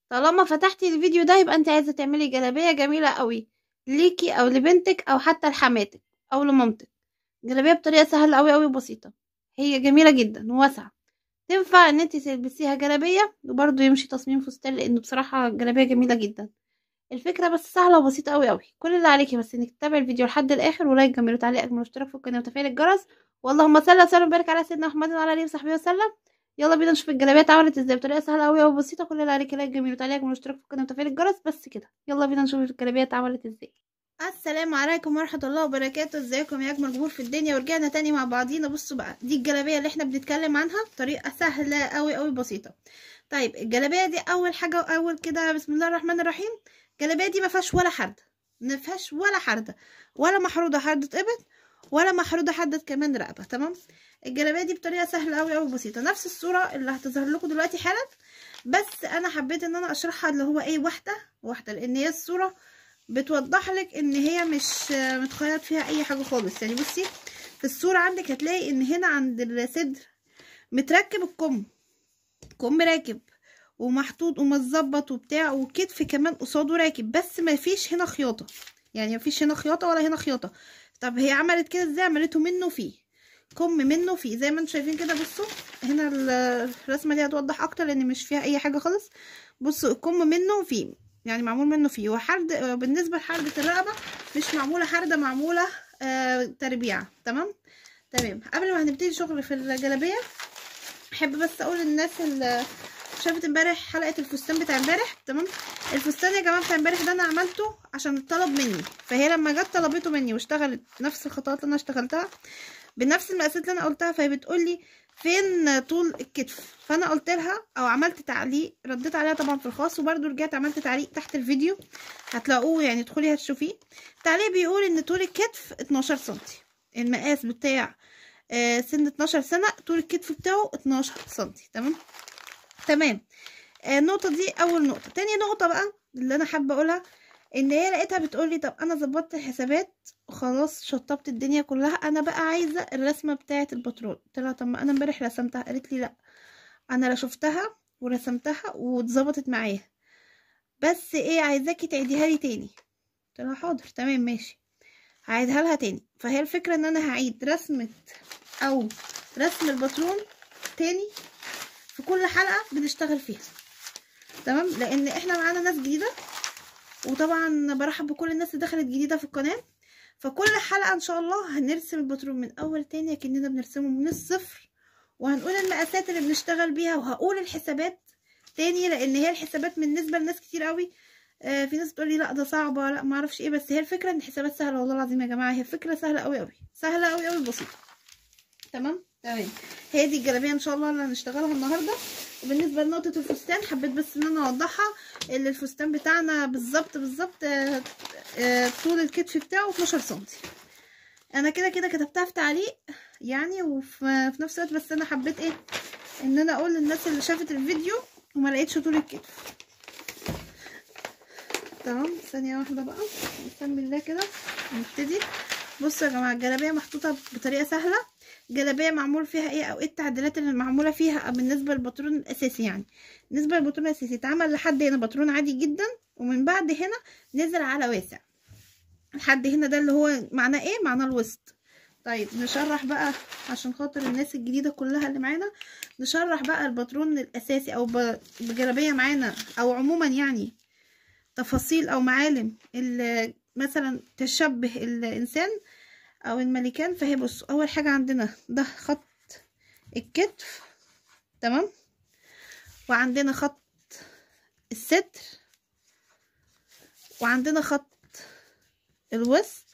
طالما فتحتي الفيديو ده يبقى انت عايزه تعملي جلابيه جميله قوي ليكي او لبنتك او حتى لحماتك او لمامتك جلابيه بطريقه سهله قوي قوي وبسيطه هي جميله جدا وواسعه تنفع ان انت تلبسيها جلابيه وبرضه يمشي تصميم فستان لانه بصراحه جلابيه جميله جدا الفكره بس سهله وبسيطه قوي قوي كل اللي عليكي بس انك تتابعي الفيديو لحد الاخر ولايك جميل وتعليق اجمل واشتراك في القناه وتفعيل الجرس واللهم صل وسلم وبارك على سيدنا محمد وعلى اله وصحبه وسلم يلا بينا نشوف الجلابيه اتعملت ازاي بطريقه سهله قوي وبسيطه كل اللي عليكي لايك جميل وتعليق اجمل واشتراك في القناه وتفعيل الجرس بس كده يلا بينا نشوف الجلابيه اتعملت ازاي السلام عليكم ورحمه الله وبركاته ازيكم يا اجمل جمهور في الدنيا ورجعنا تاني مع بعضينا بصوا بقى دي الجلابيه اللي احنا بنتكلم عنها بطريقه سهله قوي قوي بسيطه طيب الجلابيه دي اول حاجه اول كده بسم الله الرحمن الرحيم الجلابيه دي ما فيهاش ولا حرده ما فيهاش ولا حرده ولا محروده حرده ابط ولا محروده حرده كمان رقبه تمام الجلابيه دي بطريقه سهله قوي قوي بسيطه نفس الصوره اللي هتظهر لكم دلوقتي حالا بس انا حبيت ان انا اشرحها اللي هو ايه واحده واحده لان هي الصوره بتوضح لك ان هي مش متخيط فيها اي حاجه خالص يعني بصي في الصوره عندك هتلاقي ان هنا عند الصدر متركب الكم كم راكب ومحطوط ومتظبط وبتاع وكتف كمان قصاده راكب بس ما فيش هنا خياطه يعني ما فيش هنا خياطه ولا هنا خياطه طب هي عملت كده ازاي عملته منه فيه كم منه فيه زي ما انتم شايفين كده بصوا هنا الرسمه دي هتوضح اكتر لان مش فيها اي حاجه خالص بصوا الكم منه فيه يعني معمول منه فيه وحرد بالنسبه لحرده الرقبه مش معموله حرده معموله آه تربيعه تمام تمام قبل ما هنبتدي شغل في الجلابيه احب بس اقول للناس اللي شافت امبارح حلقه الفستان بتاع امبارح تمام الفستان يا جماعه بتاع امبارح ده انا عملته عشان اتطلب مني فهي لما جت طلبته مني واشتغلت نفس الخطوات اللي انا اشتغلتها بنفس المقاسات اللي انا قلتها فهي بتقول لي فين طول الكتف فانا قلت لها او عملت تعليق رديت عليها طبعا في الخاص وبرده رجعت عملت تعليق تحت الفيديو هتلاقوه يعني ادخلي هتشوفيه التعليق بيقول ان طول الكتف 12 سم المقاس بتاع آه سن 12 سنه طول الكتف بتاعه 12 سم تمام تمام آه النقطه دي اول نقطه تاني نقطه بقى اللي انا حابه اقولها ان هي لقيتها بتقولي طب انا ظبطت الحسابات وخلاص شطبت الدنيا كلها انا بقى عايزه الرسمه بتاعه الباترون قلت لها طب ما انا امبارح رسمتها قالت لي لا انا شفتها ورسمتها واتظبطت معايا بس ايه عايزاكي تعيديها لي تاني قلت لها حاضر تمام ماشي هعيدها لها تاني فهي الفكره ان انا هعيد رسمه او رسم الباترون تاني في كل حلقه بنشتغل فيها تمام لان احنا معانا ناس جديده وطبعا برحب بكل الناس اللي دخلت جديده في القناه فكل حلقه ان شاء الله هنرسم الباترون من اول تاني اكننا بنرسمه من الصفر وهنقول المقاسات اللي بنشتغل بيها وهقول الحسابات تاني لان هي الحسابات بالنسبه لناس كتير قوي آه في ناس تقول لي لا ده صعبه لا ما اعرفش ايه بس هي الفكره ان الحسابات سهله والله العظيم يا جماعه هي فكره سهله قوي قوي سهله قوي قوي بسيطه تمام تمام هي دي الجلابيه ان شاء الله اللي هنشتغلها النهارده وبالنسبه لنقطه الفستان حبيت بس ان انا اوضحها ان الفستان بتاعنا بالظبط بالظبط طول الكتف بتاعه 12 سم انا كده كده كتبتها في تعليق يعني وفي نفس الوقت بس انا حبيت ايه ان انا اقول للناس اللي شافت الفيديو وما لقيتش طول الكتف تمام ثانيه واحده بقى بسم الله كده نبتدي بصوا يا جماعه الجلابيه محطوطه بطريقه سهله جلابيه معمول فيها ايه او ايه التعديلات اللي معموله فيها بالنسبه للباترون الاساسي يعني بالنسبه للباترون الاساسي اتعمل لحد هنا باترون عادي جدا ومن بعد هنا نزل على واسع لحد هنا ده اللي هو معناه ايه معناه الوسط طيب نشرح بقى عشان خاطر الناس الجديده كلها اللي معانا نشرح بقى الباترون الاساسي او بجلابيه معانا او عموما يعني تفاصيل او معالم اللي مثلا تشبه الانسان او الملكان فهي بصوا اول حاجه عندنا ده خط الكتف تمام وعندنا خط الصدر وعندنا خط الوسط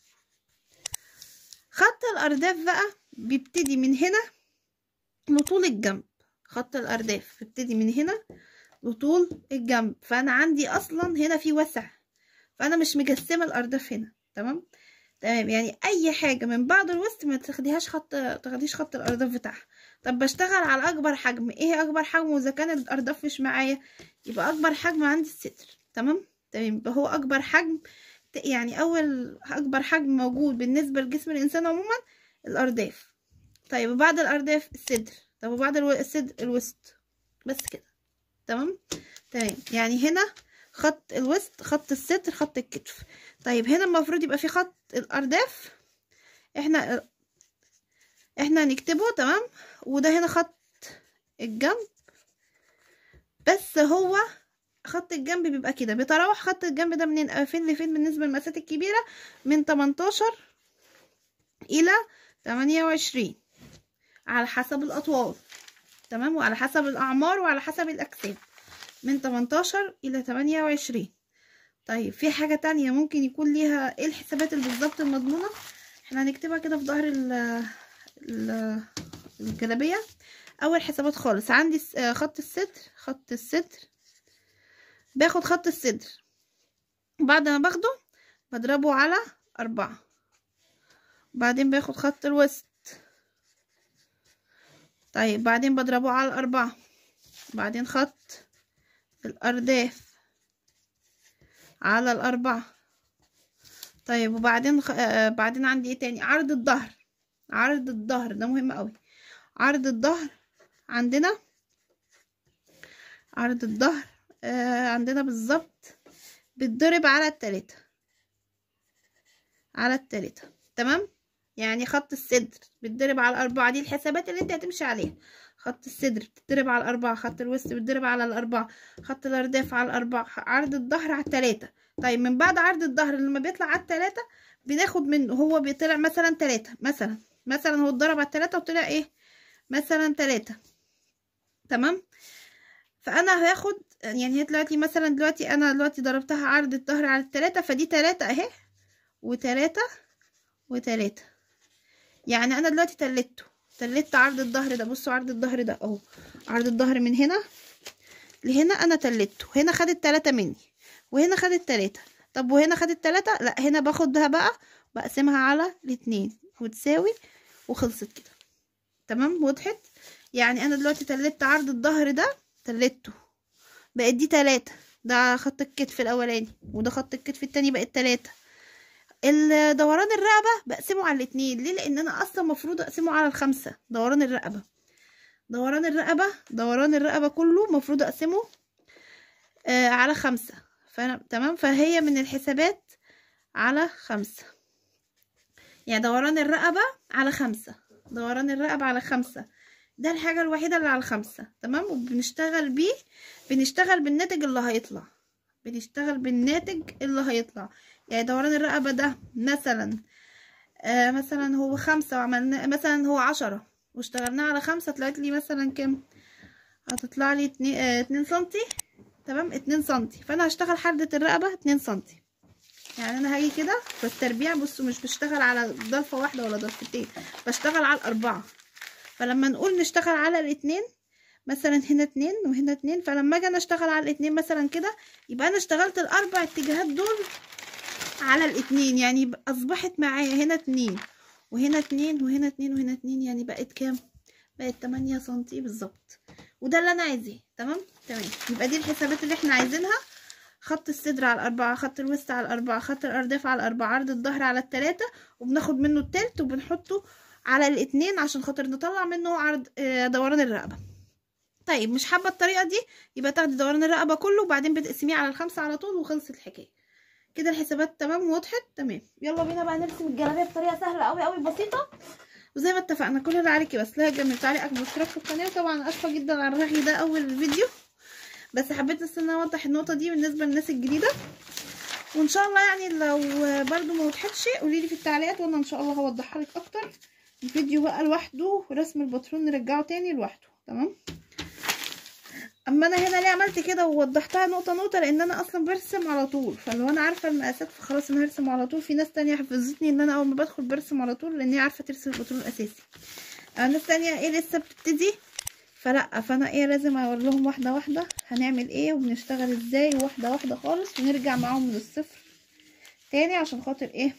خط الارداف بقى بيبتدي من هنا لطول الجنب خط الارداف بيبتدي من هنا لطول الجنب فانا عندي اصلا هنا في وسع فانا مش مجسمه الارداف هنا تمام تمام يعني اي حاجه من بعد الوسط ما تاخديهاش خط تاخديش خط الارداف بتاعها طب بشتغل على اكبر حجم ايه اكبر حجم واذا كان الارداف مش معايا يبقى اكبر حجم عندي الصدر تمام تمام يبقى هو اكبر حجم يعني اول اكبر حجم موجود بالنسبه لجسم الانسان عموما الارداف طيب وبعد الارداف الصدر طب وبعد الصدر الوسط بس كده تمام تمام يعني هنا خط الوسط خط الصدر خط الكتف طيب هنا المفروض يبقى في خط الارداف احنا احنا هنكتبه تمام وده هنا خط الجنب بس هو خط الجنب بيبقى كده بيتراوح خط الجنب ده منين فين لفين بالنسبه للمقاسات الكبيره من 18 الى 28 على حسب الاطوال تمام وعلى حسب الاعمار وعلى حسب الاجسام من 18 الى 28 طيب في حاجه تانية ممكن يكون ليها ايه الحسابات اللي بالظبط المضمونه احنا هنكتبها كده في ظهر الجلابيه اول حسابات خالص عندي خط الصدر خط الصدر باخد خط الصدر بعد ما باخده بضربه على أربعة بعدين باخد خط الوسط طيب بعدين بضربه على أربعة بعدين خط الأرداف على الأربعة طيب وبعدين خ... آه بعدين عندي ايه تاني عرض الظهر عرض الظهر ده مهم قوي عرض الظهر عندنا عرض الظهر آه عندنا بالظبط بتضرب على التلاتة على التلاتة تمام يعني خط الصدر بتضرب على الأربعة دي الحسابات اللي انت هتمشي عليها خط الصدر بتضرب على الأربعة خط الوسط بتضرب على الأربعة خط الأرداف على الأربعة عرض الظهر على التلاتة طيب من بعد عرض الظهر لما بيطلع على التلاتة بناخد منه هو بيطلع مثلا تلاتة مثلا مثلا هو اتضرب على التلاتة وطلع ايه مثلا تلاتة تمام فانا هاخد يعني هي دلوقتي مثلا دلوقتي انا دلوقتي ضربتها عرض الظهر على التلاتة فدي تلاتة اهي وتلاتة وتلاتة يعني انا دلوقتي تلته تلت عرض الظهر ده بصوا عرض الظهر ده اهو عرض الظهر من هنا لهنا انا تلته هنا خدت تلاتة مني وهنا خدت تلاتة طب وهنا خدت تلاتة لا هنا باخدها بقى بقسمها على الاتنين وتساوي وخلصت كده تمام وضحت يعني انا دلوقتي تلت عرض الظهر ده تلته بقت دي تلاتة ده خط الكتف الاولاني وده خط الكتف التاني بقت تلاتة دوران الرقبة بقسمه على الاتنين ليه لان انا اصلا مفروض اقسمه على الخمسة دوران الرقبة دوران الرقبة دوران الرقبة كله مفروض اقسمه آه على خمسة فانا تمام فهي من الحسابات على خمسة يعني دوران الرقبة على خمسة دوران الرقبة على خمسة ده الحاجة الوحيدة اللي على الخمسة تمام وبنشتغل بيه بنشتغل بالناتج اللي هيطلع بنشتغل بالناتج اللي هيطلع يعني دوران الرقبة ده مثلا آه مثلا هو خمسة وعملنا مثلا هو عشرة واشتغلناه على خمسة طلعت لي مثلا كام هتطلع لي اتنين, اه اتنين سنتي تمام اتنين سنتي فانا هشتغل حدة الرقبة اتنين سنتي يعني انا هاجي كده في التربيع بصوا مش بشتغل على ضلفة واحدة ولا ضلفتين بشتغل على الاربعة فلما نقول نشتغل على الاتنين مثلا هنا اتنين وهنا اتنين فلما اجي انا اشتغل على الاتنين مثلا كده يبقى انا اشتغلت الاربع اتجاهات دول على الاتنين يعني اصبحت معايا هنا اتنين وهنا اتنين وهنا اتنين وهنا اتنين يعني بقت كام بقت تمانية سنتي بالظبط وده اللي انا عايزاه تمام تمام يبقى دي الحسابات اللي احنا عايزينها خط الصدر على الأربعة خط الوسط على الأربعة خط الأرداف على الأربعة عرض الظهر على التلاتة وبناخد منه التلت وبنحطه على الاتنين عشان خاطر نطلع منه عرض دوران الرقبة طيب مش حابة الطريقة دي يبقى تاخدي دوران الرقبة كله وبعدين بتقسميه على الخمسة على طول وخلصت الحكاية كده الحسابات تمام وضحت تمام يلا بينا بقى نرسم الجلابيه بطريقه سهله قوي قوي بسيطه وزي ما اتفقنا كل اللي عليكي بس لايك جنب تعليقك واشتراك في القناه وطبعا اسفه جدا على الرغي ده اول فيديو بس حبيت بس ان اوضح النقطه دي بالنسبه للناس الجديده وان شاء الله يعني لو برضو ما وضحتش قولي لي في التعليقات وانا ان شاء الله هوضحها لك اكتر الفيديو بقى لوحده ورسم الباترون نرجعه تاني لوحده تمام اما انا هنا ليه عملت كده ووضحتها نقطه نقطه لان انا اصلا برسم على طول فلو انا عارفه المقاسات فخلاص انا هرسم على طول في ناس تانية حفظتني ان انا اول ما بدخل برسم على طول لان هي عارفه ترسم الباترون الاساسي ناس تانية ايه لسه بتبتدي فلا فانا ايه لازم اقول لهم واحده واحده هنعمل ايه وبنشتغل ازاي واحده واحده خالص ونرجع معاهم من الصفر تاني عشان خاطر ايه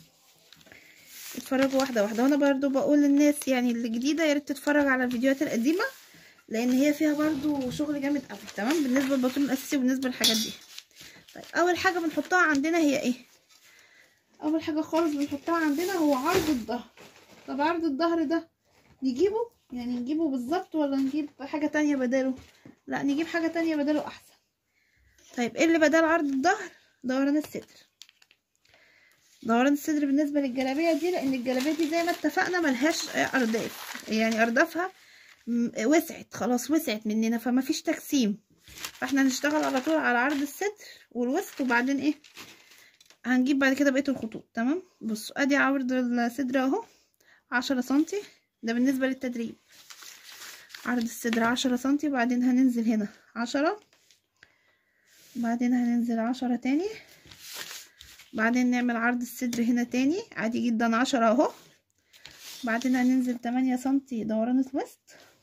اتفرجوا واحده واحده وانا برضو بقول للناس يعني اللي جديده يا ريت تتفرج على الفيديوهات القديمه لان هي فيها برضو شغل جامد قوي تمام بالنسبه للباترون الاساسي وبالنسبه للحاجات دي طيب اول حاجه بنحطها عندنا هي ايه اول حاجه خالص بنحطها عندنا هو عرض الظهر طب عرض الظهر ده نجيبه يعني نجيبه بالظبط ولا نجيب حاجه تانية بداله لا نجيب حاجه تانية بداله احسن طيب ايه اللي بدل عرض الظهر دوران الصدر دوران الصدر بالنسبه للجلابيه دي لان الجلابيه دي زي ما اتفقنا ملهاش ارداف يعني اردافها وسعت خلاص وسعت مننا فما فيش تجسيم فاحنا هنشتغل على طول على عرض الصدر والوسط وبعدين ايه هنجيب بعد كده بقيه الخطوط تمام بصوا ادي عرض الصدر اهو عشرة سنتي ده بالنسبه للتدريب عرض الصدر عشرة سنتي وبعدين هننزل هنا عشرة بعدين هننزل عشرة تاني بعدين نعمل عرض الصدر هنا تاني عادي جدا عشرة اهو بعدين هننزل تمانية سنتي دوران الوسط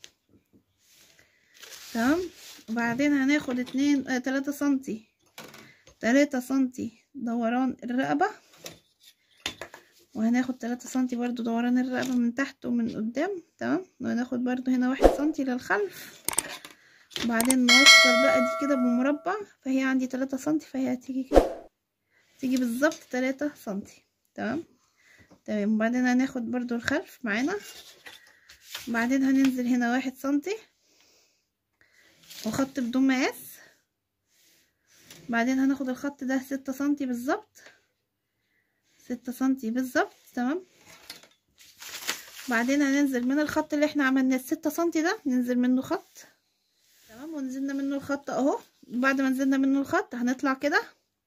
تمام وبعدين هناخد اتنين آه تلاتة سنتي تلاتة سنتي دوران الرقبة وهناخد تلاتة سنتي برضو دوران الرقبة من تحت ومن قدام تمام وهناخد برضو هنا واحد سنتي للخلف وبعدين نوصل بقى دي كده بمربع فهي عندي تلاتة سنتي فهي هتيجي كده تيجي بالظبط تلاتة سنتي تمام تمام وبعدين هناخد برضو الخلف معانا بعدين هننزل هنا واحد سنتي وخط بدون مقاس بعدين هناخد الخط ده ستة سنتي بالظبط ستة سنتي بالظبط تمام بعدين هننزل من الخط اللي احنا عملناه الستة سنتي ده ننزل منه خط تمام ونزلنا منه الخط اهو بعد ما نزلنا منه الخط هنطلع كده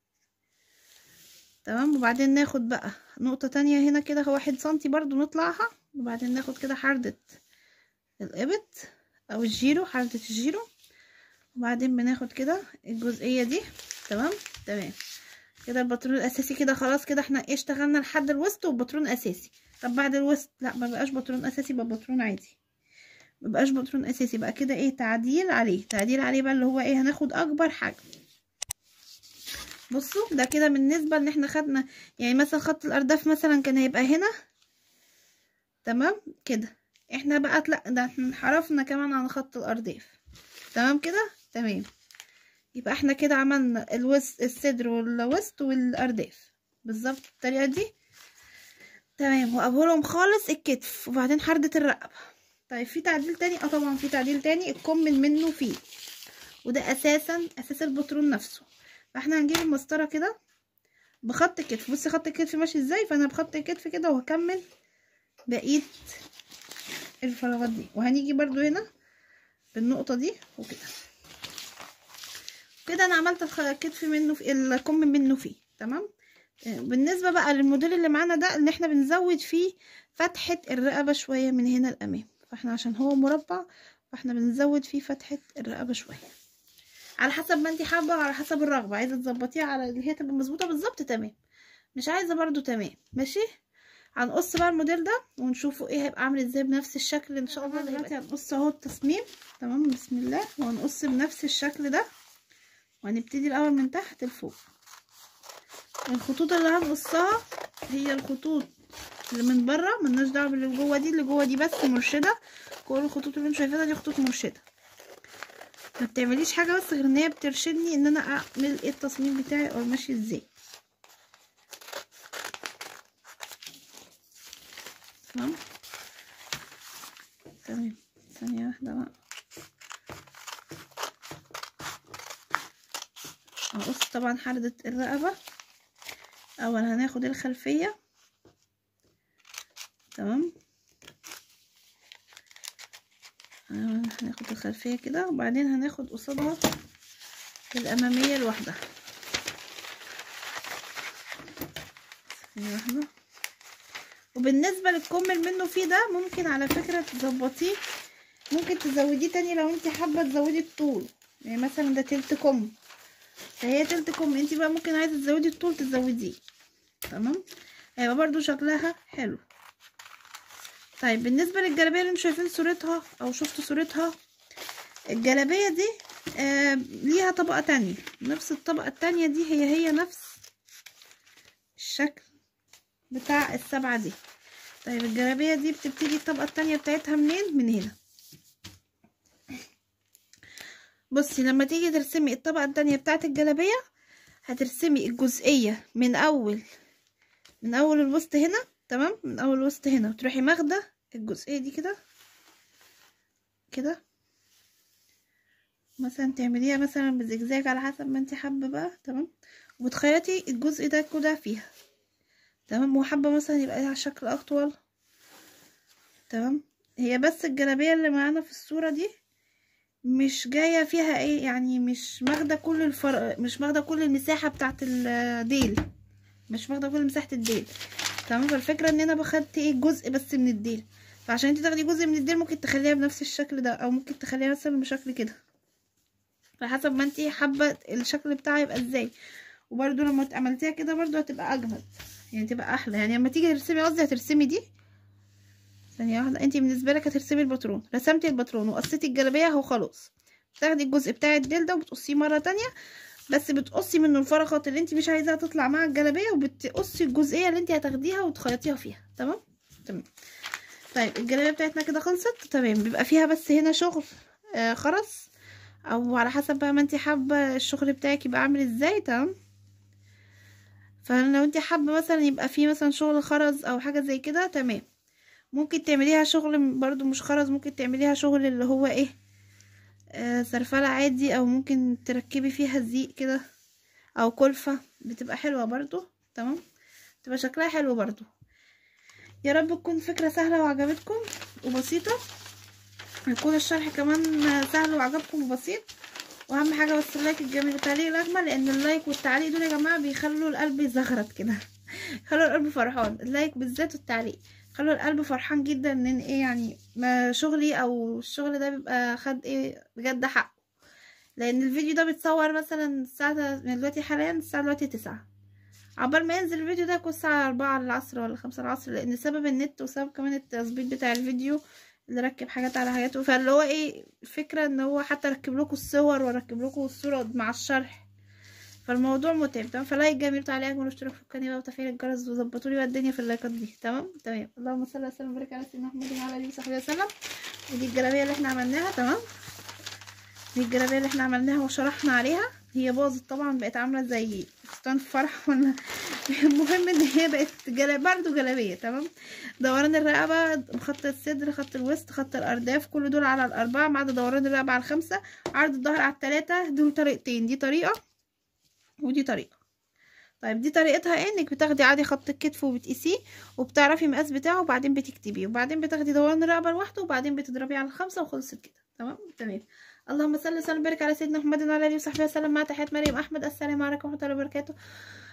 تمام وبعدين ناخد بقى نقطة تانية هنا كده واحد سنتي برضو نطلعها وبعدين ناخد كده حردة الإبط أو الجيرو حردة الجيرو وبعدين بناخد كده الجزئية دي تمام تمام كده الباترون الأساسي كده خلاص كده احنا ايه اشتغلنا لحد الوسط وباترون أساسي طب بعد الوسط لا ما بقاش باترون أساسي بقى باترون عادي مبقاش باترون أساسي بقى كده ايه تعديل عليه تعديل عليه بقى اللي هو ايه هناخد أكبر حجم بصوا ده كده بالنسبة ان احنا خدنا يعني مثلا خط الارداف مثلا كان هيبقى هنا تمام كده احنا بقى لا ده احنا انحرفنا كمان عن خط الارداف تمام كده تمام يبقى احنا كده عملنا الوسط الصدر والوسط والارداف بالظبط الطريقة دي تمام وابهرهم خالص الكتف وبعدين حردة الرقبة طيب في تعديل تاني اه طبعا في تعديل تاني الكم منه فيه وده اساسا اساس البطرون نفسه فاحنا هنجيب المسطره كده بخط الكتف بصي خط الكتف ماشي ازاي فانا بخط الكتف كده وهكمل بقيه الفراغات دي وهنيجي برضو هنا بالنقطه دي وكده كده انا عملت الكتف منه في الكم منه فيه تمام بالنسبه بقى للموديل اللي معانا ده ان احنا بنزود فيه فتحه الرقبه شويه من هنا لامام فاحنا عشان هو مربع فاحنا بنزود فيه فتحه الرقبه شويه على حسب ما انت حابه على حسب الرغبه عايزه تظبطيها على اللي هي تبقى مظبوطه بالظبط تمام مش عايزه برضو تمام ماشي هنقص بقى الموديل ده ونشوفه ايه هيبقى عامل ازاي بنفس الشكل ان شاء الله دلوقتي هنقص اهو التصميم تمام بسم الله وهنقص بنفس الشكل ده وهنبتدي الاول من تحت لفوق الخطوط اللي هنقصها هي الخطوط اللي من بره ملناش دعوه باللي جوه دي اللي جوه دي بس مرشده كل الخطوط اللي انتوا شايفينها دي خطوط مرشده ما بتعمليش حاجه بس غير ان هي بترشدني ان انا اعمل ايه التصميم بتاعي او ماشي ازاي تمام تمام ثانيه واحده بقى هقص طبعا حردة الرقبة اول هناخد الخلفية تمام هناخد الخلفية كده وبعدين هناخد قصادها الأمامية لوحدها واحدة وبالنسبة للكم منه فيه ده ممكن على فكرة تظبطيه ممكن تزوديه تاني لو انت حابة تزودي الطول يعني مثلا ده تلت كم فهي تلت كم انت بقى ممكن عايزة تزودي الطول تزوديه تمام هيبقى برضو شكلها حلو طيب بالنسبة للجلابية اللي انتوا شايفين صورتها او شفتوا صورتها الجلابية دي آه ليها طبقة تانية نفس الطبقة التانية دي هي هي نفس الشكل بتاع السبعة دي طيب الجلابية دي بتبتدي الطبقة التانية بتاعتها منين من هنا بصي لما تيجي ترسمي الطبقة التانية بتاعت الجلابية هترسمي الجزئية من اول من اول الوسط هنا تمام من اول الوسط هنا وتروحي ماخده الجزئيه دي كده كده مثلا تعمليها مثلا بزجزاج على حسب ما انت حابه بقى تمام وتخيطي الجزء ده كده فيها تمام وحابه مثلا يبقى لها شكل اطول تمام هي بس الجلابيه اللي معانا في الصوره دي مش جايه فيها ايه يعني مش واخده كل الفرق مش واخده كل المساحه بتاعه الديل مش واخده كل مساحه الديل تمام فالفكره ان انا باخدت ايه جزء بس من الديل فعشان انت تاخدي جزء من الديل ممكن تخليها بنفس الشكل ده او ممكن تخليها مثلا بشكل كده على حسب ما انت حابه الشكل بتاعها يبقى ازاي وبرده لما عملتيها كده برده هتبقى اجمد يعني تبقى احلى يعني لما تيجي ترسمي قصدي هترسمي دي ثانيه واحده انت بالنسبه لك هترسمي الباترون رسمتي الباترون وقصيتي الجلابيه اهو خلاص بتاخدي الجزء بتاع الديل ده وبتقصيه مره تانية بس بتقصي منه الفراغات اللي انت مش عايزاها تطلع مع الجلابيه وبتقصي الجزئيه اللي انت هتاخديها وتخيطيها فيها تمام تمام طيب الجلابيه بتاعتنا كده خلصت تمام بيبقى فيها بس هنا شغل آه خرز او على حسب بقى ما انت حابه الشغل بتاعك يبقى عامل ازاي تمام فلو انت حابه مثلا يبقى فيه مثلا شغل خرز او حاجه زي كده تمام ممكن تعمليها شغل برضو مش خرز ممكن تعمليها شغل اللي هو ايه آه سرفلة عادي او ممكن تركبي فيها زيق كده او كلفة بتبقى حلوة برضو تمام تبقى شكلها حلو برضو يا رب تكون فكرة سهلة وعجبتكم وبسيطة يكون الشرح كمان سهل وعجبكم وبسيط واهم حاجه بس اللايك الجميل والتعليق الاجمل لان اللايك والتعليق دول يا جماعه بيخلوا القلب يزغرط كده خلوا القلب فرحان اللايك بالذات والتعليق خلوا القلب فرحان جدا ان ايه يعني ما شغلي او الشغل ده بيبقى خد ايه بجد حقه لان الفيديو ده بيتصور مثلا الساعه دلوقتي حاليا الساعه دلوقتي تسعة عبال ما ينزل الفيديو ده يكون الساعه أربعة العصر ولا خمسة العصر لان سبب النت وسبب كمان التظبيط بتاع الفيديو اللي ركب حاجات على حاجات فاللي هو ايه الفكره ان هو حتى ركب لكم الصور وركب لكم الصوره مع الشرح فالموضوع متعب تمام فلايك جميل تعليق واشتراك في القناه بقى وتفعيل الجرس وظبطوا لي بقى الدنيا في اللايكات دي تمام تمام اللهم صل وسلم وبارك على سيدنا محمد وعلى اله وصحبه وسلم ودي الجلابيه اللي احنا عملناها تمام دي الجلابيه اللي احنا عملناها وشرحنا عليها هي باظت طبعا بقت عامله زي فستان فرح ولا المهم ان هي بقت جلابيه برضه جلابيه تمام دوران الرقبه خط الصدر خط الوسط خط الارداف كل دول على الاربعه ما عدا دوران الرقبه على الخمسه عرض الظهر على الثلاثه دول طريقتين دي طريقه ودي طريقه طيب دي طريقتها ايه انك بتاخدي عادي خط الكتف وبتقيسيه وبتعرفي المقاس بتاعه وبعدين بتكتبيه وبعدين بتاخدي دوران الرقبه لوحده وبعدين بتضربيه على الخمسه وخلصت كده تمام تمام اللهم صل وسلم وبارك على سيدنا محمد وعلى اله وصحبه وسلم مع تحيات مريم احمد السلام عليكم ورحمه الله وبركاته